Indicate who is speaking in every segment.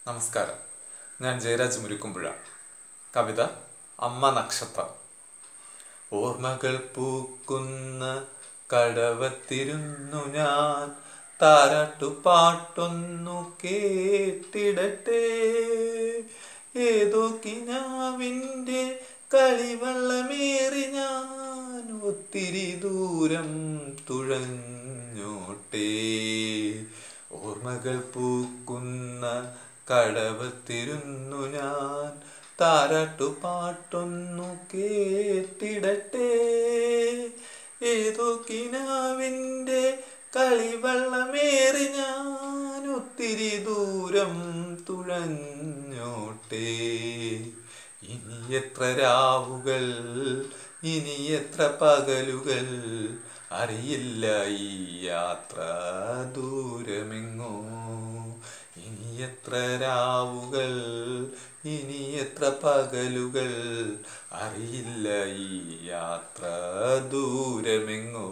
Speaker 1: നമസ്കാരം ഞാൻ ജയരാജ് മുരുക്കുമ്പുഴ കവിത അമ്മ നക്ഷത്രം ഓർമ്മകൾ പൂക്കുന്ന കടവത്തിരുന്നു ഞാൻ താരാട്ടുപാട്ടൊന്നു കേട്ടിടട്ടെ ഏതോ കിനാവിൻ്റെ കളിവള്ളമേറി ഞാൻ ഒത്തിരി ദൂരം തുഴഞ്ഞോട്ടെ ഓർമ്മകൾ പൂക്കുന്ന കടവത്തിരുന്നു ഞാൻ താരാട്ടുപാട്ടൊന്നു കേട്ടിടട്ടെ ഏതോ കിനാവിൻ്റെ കളിവള്ളമേറി ഞാൻ ഒത്തിരി ദൂരം തുഴഞ്ഞോട്ടെ ഇനി എത്ര രാവുകൾ ഇനി എത്ര പകലുകൾ അറിയില്ല ഈ യാത്ര ദൂരമെങ്ങോ ഇനി എത്ര രാവുകൾ ഇനി എത്ര പകലുകൾ അറിയില്ല ഈ യാത്ര ദൂരമെങ്ങോ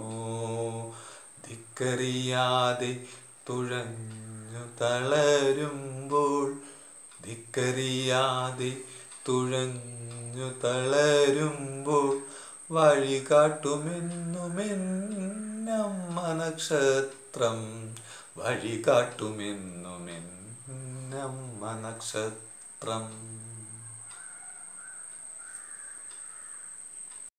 Speaker 1: ധിക്കറിയാതെ തുഴഞ്ഞു തളരുമ്പോൾ ധിക്കറിയാതെ തുഴഞ്ഞു തളരുമ്പോൾ വഴി കാട്ടുമെന്നുമെന്നമ്മ നക്ഷത്രം വഴി കാട്ടുമെന്നുമെന്നമ്മ നക്ഷത്രം